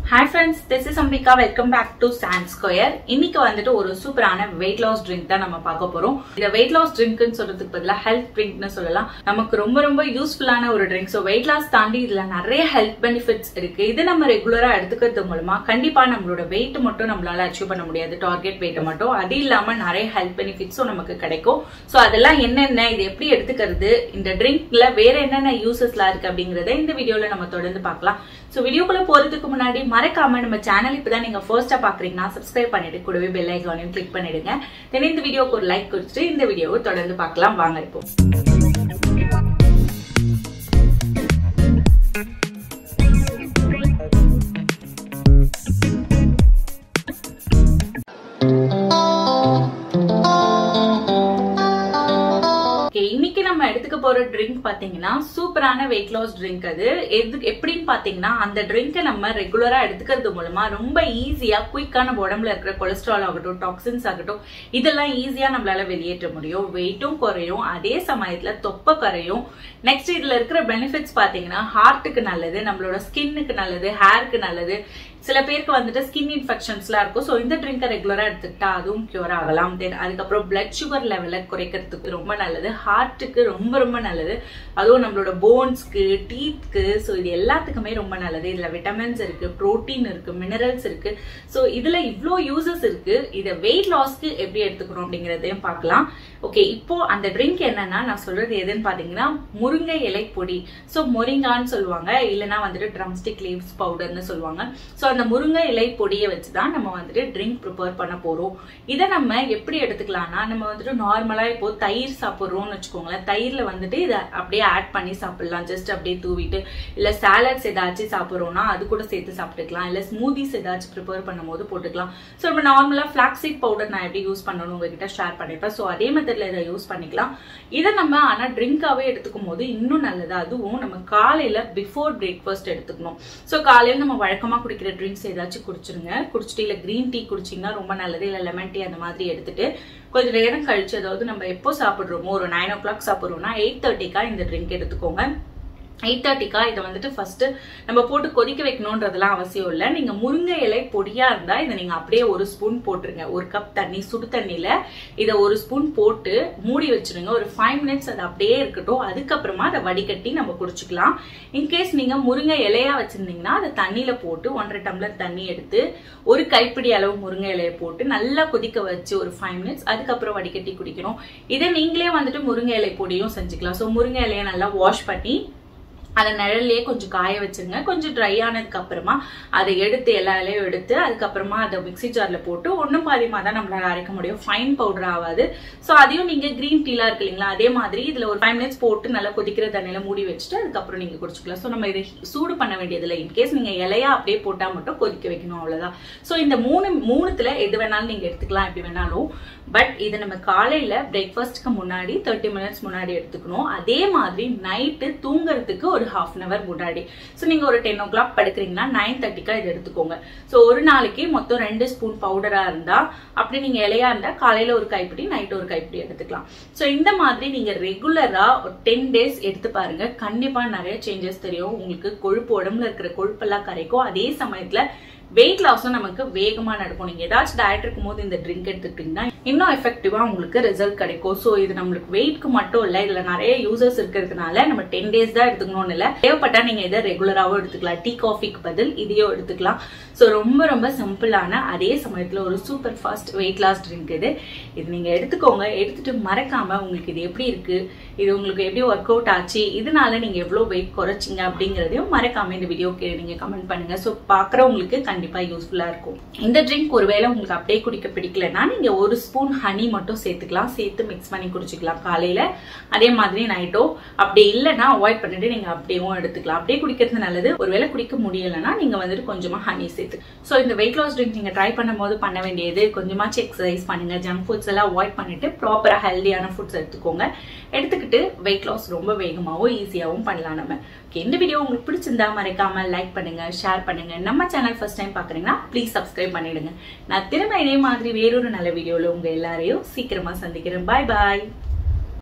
hi friends this is Ambika welcome back to sand square இன்னைக்கு வந்துட்டு ஒரு சூப்பரான வெயிட் லாஸ் ட்ரிங்க் தான் நம்ம பார்க்க போறோம் இந்த வெயிட் லாஸ் ட்ரிங்க்னு சொல்றதுக்கு பதிலாக ஹெல்த் ட்ரிங்க்னு சொல்லலாம் நமக்கு ரொம்ப ரொம்ப யூஸ்ஃபுல்லான ஒரு ட்ரிங்க் ஸோ வெயிட் லாஸ் தாண்டி இதுல நிறைய ஹெல்த் பெனிஃபிட்ஸ் இருக்கு இது நம்ம ரெகுலரா எடுத்துக்கிறது மூலமா கண்டிப்பா நம்மளோட வெயிட் மட்டும் நம்மளால அச்சீவ் பண்ண முடியாது டார்கெட் வெயிட் மட்டும் அது இல்லாம நிறைய ஹெல்த் பெனிஃபிட்ஸும் நமக்கு கிடைக்கும் ஸோ அதெல்லாம் என்னென்ன இது எப்படி எடுத்துக்கிறது இந்த ட்ரிங்க்ல வேற என்னென்ன யூசஸ்லாம் இருக்கு அப்படிங்கறத இந்த வீடியோல நம்ம தொடர்ந்து பார்க்கலாம் ஸோ வீடியோக்குள்ள போறதுக்கு முன்னாடி மறக்காம நம்ம சேனல் இப்பதான் நீங்க ஃபர்ஸ்டா பாக்குறீங்கன்னா சப்ஸ்கிரைப் பண்ணிட்டு கூடவே பெல் ஐக்கானையும் கிளிக் பண்ணிடுங்க தென் இந்த வீடியோக்கு ஒரு லைக் கொடுத்துட்டு இந்த வீடியோவை தொடர்ந்து பார்க்கலாம் வாங்க இப்போ Okay, இன்னைக்கு நம்ம எடுத்துக்க போற ட்ரிங்க் பாத்தீங்கன்னா சூப்பரான வெயிட் லாஸ் ட்ரிங்க் அது எது எப்படின்னு பாத்தீங்கன்னா அந்த ட்ரிங்கை நம்ம ரெகுலரா எடுத்துக்கிறது மூலமா ரொம்ப ஈஸியா குயிக்கா நம்ம உடம்புல இருக்கிற கொலஸ்ட்ரால் ஆகட்டும் டாக்ஸின்ஸ் ஆகட்டும் இதெல்லாம் ஈஸியா நம்மளால வெளியேற்ற முடியும் வெயிட்டும் குறையும் அதே சமயத்துல தொப்பை குறையும் நெக்ஸ்ட் இதுல இருக்கிற பெனிஃபிட்ஸ் பாத்தீங்கன்னா ஹார்ட்டுக்கு நல்லது நம்மளோட ஸ்கின்னுக்கு நல்லது ஹேருக்கு நல்லது சில பேருக்கு வந்துட்டு ஸ்கின் இன்ஃபெக்ஷன்ஸ்லாம் இருக்கும் ஸோ இந்த ட்ரிங்கை ரெகுலராக எடுத்துக்கிட்டா அதுவும் கியூர் ஆகலாம் தென் அதுக்கப்புறம் பிளட் சுகர் லெவலை குறைக்கிறதுக்கு ரொம்ப நல்லது ஹார்ட்டுக்கு ரொம்ப ரொம்ப நல்லது அதுவும் நம்மளோட போன்ஸ்க்கு டீத்க்கு ஸோ இது எல்லாத்துக்குமே ரொம்ப நல்லது இதில் விட்டமின்ஸ் இருக்கு ப்ரோட்டீன் இருக்கு மினரல்ஸ் இருக்கு ஸோ இதில் இவ்வளோ யூசஸ் இருக்கு இதை வெயிட் லாஸ்க்கு எப்படி எடுத்துக்கணும் அப்படிங்கிறதையும் பார்க்கலாம் ஓகே இப்போ அந்த ட்ரிங்க் என்னன்னா நான் சொல்றது எதுன்னு பார்த்தீங்கன்னா முருங்கை இலை பொடி ஸோ மொரிங்கான்னு சொல்லுவாங்க இல்லைன்னா வந்துட்டு ட்ரம்ஸ்டிக் லீவ்ஸ் பவுடர்னு சொல்லுவாங்க ஸோ அந்த முருங்கை இலை பொடியை வச்சு தான் நம்ம வந்துட்டு ட்ரிங்க் ப்ரிப்பேர் பண்ண போறோம் இதை நம்ம எப்படி எடுத்துக்கலாம்னா நம்ம வந்துட்டு நார்மலா இப்போ தயிர் சாப்பிட்றோம்னு வச்சுக்கோங்களேன் தயிர்ல வந்துட்டு இதை அப்படியே ஆட் பண்ணி சாப்பிடலாம் ஜஸ்ட் அப்படியே தூவிட்டு இல்ல சாலட்ஸ் ஏதாச்சும் சாப்பிட்றோம்னா அது கூட சேர்த்து சாப்பிட்டுக்கலாம் இல்ல ஸ்மூதிஸ் ஏதாச்சும் ப்ரிப்பேர் பண்ணும் போது போட்டுக்கலாம் ஸோ நம்ம நார்மலா ஃபிளாக்ஸீட் பவுடர் நான் எப்படி யூஸ் பண்ணணும் உங்ககிட்ட ஷேர் பண்ணிப்பேன் ஸோ அதே மெத்தட்ல இதை யூஸ் பண்ணிக்கலாம் இதை நம்ம ஆனா ட்ரிங்காவே எடுத்துக்கும் போது இன்னும் நல்லது அதுவும் நம்ம காலையில பிஃபோர் பிரேக்ஃபாஸ்ட் எடுத்துக்கணும் ஸோ காலையில நம்ம வழக்கமா குடிக்கிற ட்ரிங்க்ஸ் ஏதாச்சும் குடிச்சிருங்க குடிச்சிட்டு இல்லை க்ரீன் டீ குடிச்சிங்கன்னா ரொம்ப நல்லது இல்லை லெமன் டீ அந்த மாதிரி எடுத்துட்டு கொஞ்சம் நேரம் கழிச்சு அதாவது நம்ம எப்போ சாப்பிட்றோமோ ஒரு நைன் ஓ கிளாக் சாப்பிட்றோம்னா எயிட் தேர்ட்டிக்கா இந்த ட்ரிங்க் எடுத்துக்கோங்க எயிட் தேர்ட்டிக்கா இதை வந்துட்டு ஃபர்ஸ்ட் நம்ம போட்டு கொதிக்க வைக்கணுன்றதுலாம் அவசியம் இல்லை நீங்க முருங்கை இலை பொடியா இருந்தா இதை நீங்க அப்படியே ஒரு ஸ்பூன் போட்டுருங்க ஒரு கப் தண்ணி சுடு தண்ணியில இதை ஒரு ஸ்பூன் போட்டு மூடி வச்சிருங்க ஒரு ஃபைவ் மினிட்ஸ் அது அப்படியே இருக்கட்டும் அதுக்கப்புறமா அதை வடிகட்டி நம்ம குடிச்சுக்கலாம் இன்கேஸ் நீங்க முருங்கை இலையா வச்சிருந்தீங்கன்னா அதை தண்ணியில போட்டு ஒன்றரை டம்ளர் தண்ணி எடுத்து ஒரு கைப்பிடி அளவு முருங்கை இலையை போட்டு நல்லா கொதிக்க வச்சு ஒரு ஃபைவ் மினிட்ஸ் அதுக்கப்புறம் வடிகட்டி குடிக்கணும் இதை நீங்களே வந்துட்டு முருங்கை இலை பொடியும் செஞ்சுக்கலாம் ஸோ முருங்கை இலையை நல்லா வாஷ் பண்ணி அதை நிழல்லையே கொஞ்சம் காய வச்சிருங்க கொஞ்சம் ட்ரை ஆனதுக்கு அப்புறமா அதை எடுத்து எல்லா இலையும் எடுத்து அதுக்கப்புறமா அதை மிக்சி ஜார்ல போட்டு ஒன்றும் பாதியமாக தான் நம்மளால அரைக்க முடியும் ஃபைன் பவுடர் ஆகாது ஸோ அதையும் நீங்க கிரீன் டீலாம் இருக்கு இல்லைங்களா அதே மாதிரி இதுல ஒரு ஃபைவ் மினிட்ஸ் போட்டு நல்லா கொதிக்கிற தண்ணியில மூடி வச்சுட்டு அதுக்கப்புறம் நீங்க குடிச்சுக்கலாம் ஸோ நம்ம இதை சூடு பண்ண வேண்டியதில்லை இன்கேஸ் நீங்க இலையா அப்படியே போட்டா மட்டும் கொதிக்க வைக்கணும் அவ்வளவுதான் ஸோ இந்த மூணு மூணுத்துல எது வேணாலும் நீங்க எடுத்துக்கலாம் எப்படி வேணாலும் பட் இது நம்ம காலையில பிரேக்ஃபாஸ்ட்க்கு முன்னாடி தேர்ட்டி மினிட்ஸ் முன்னாடி எடுத்துக்கணும் அதே மாதிரி நைட்டு தூங்குறதுக்கு ஒரு ஹாஃப் அன் அவர் முன்னாடி ஸோ நீங்க ஒரு டென் ஓ கிளாக் படுக்கிறீங்கன்னா நைன் தேர்ட்டிக்கா இது எடுத்துக்கோங்க ஸோ ஒரு நாளைக்கு மொத்தம் ரெண்டு ஸ்பூன் பவுடரா இருந்தா அப்படி நீங்க இலையா இருந்தா காலையில ஒரு கைப்பிடி நைட் ஒரு கைப்பிடி எடுத்துக்கலாம் ஸோ இந்த மாதிரி நீங்க ரெகுலரா ஒரு டென் டேஸ் எடுத்து பாருங்க கண்டிப்பா நிறைய சேஞ்சஸ் தெரியும் உங்களுக்கு கொழுப்பு உடம்புல இருக்கிற கொழுப்பெல்லாம் கரைக்கும் அதே சமயத்துல வெயிட் லாஸும் நமக்கு வேகமா நடக்கும் நீங்க ஏதாச்சும் டயட் இருக்கும் போது இந்த ட்ரிங்க் எடுத்துக்கிட்டீங்கன்னா இன்னும் எஃபெக்டிவா உங்களுக்கு ரிசல்ட் கிடைக்கும் ஸோ இது நம்மளுக்கு வெயிட்க்கு மட்டும் இல்ல இதுல நிறைய யூசர்ஸ் இருக்கிறதுனால நம்ம டென் டேஸ் தான் எடுத்துக்கணும்னு இல்ல தேவைப்பட்டா நீங்க இதை ரெகுலராகவும் எடுத்துக்கலாம் டீ காஃபிக்கு பதில் இதையும் எடுத்துக்கலாம் ஸோ ரொம்ப ரொம்ப சிம்பிளான அதே சமயத்துல ஒரு super fast weight loss drink இது இது நீங்க எடுத்துக்கோங்க எடுத்துட்டு மறக்காம உங்களுக்கு இது எப்படி இருக்கு இது உங்களுக்கு எப்படி ஒர்க் அவுட் ஆச்சு இதனால நீங்க எவ்வளவு வெயிட் குறைச்சிங்க அப்படிங்கறதையும் மறக்காம இந்த வீடியோ நீங்க கமெண்ட் பண்ணுங்க ஸோ பாக்குறவங்களுக்கு கண்டிப்பா யூஸ்ஃபுல்லா இருக்கும் இந்த ட்ரிங்க் ஒருவேளை உங்களுக்கு அப்படியே குடிக்க பிடிக்கலன்னா நீங்க ஒரு ஸ்பூன் ஹனி மட்டும் சேர்த்துக்கலாம் சேர்த்து மிக்ஸ் பண்ணி குடிச்சுக்கலாம் காலையில அதே மாதிரி நைட்டோ அப்படி இல்லைன்னா அவாய்ட் பண்ணிட்டு நீங்க அப்படியேவும் எடுத்துக்கலாம் அப்படியே குடிக்கிறது நல்லது ஒருவேளை குடிக்க முடியலன்னா நீங்க வந்துட்டு கொஞ்சமா ஹனி சேர்த்து ஸோ இந்த வெயிட் லாஸ் ட்ரிங்க் நீங்க ட்ரை பண்ணும்போது பண்ண வேண்டியது கொஞ்சமாச்சு எக்ஸசைஸ் பண்ணுங்க ஜங்க் ஃபுட்ஸ் எல்லாம் அவாய்ட் பண்ணிட்டு ப்ராப்பரா ஹெல்தியான ஃபுட்ஸ் எடுத்துக்கோங்க எடுத்துக்கிட்டு வெயிட் லாஸ் ரொம்ப வேகமாகவும் ஈஸியாகவும் பண்ணலாம் நம்ம இந்த வீடியோ உங்களுக்கு பிடிச்சிருந்தா மறக்காம லைக் பண்ணுங்க ஷேர் பண்ணுங்க நம்ம சேனல் ஃபர்ஸ்ட் டைம் பாக்குறீங்கன்னா ப்ளீஸ் சப்ஸ்கிரைப் பண்ணிடுங்க நான் திரும்ப இதே மாதிரி வேறொரு நல்ல வீடியோல உங்க எல்லாரையும் சீக்கிரமா சந்திக்கிறேன் பாய் பாய்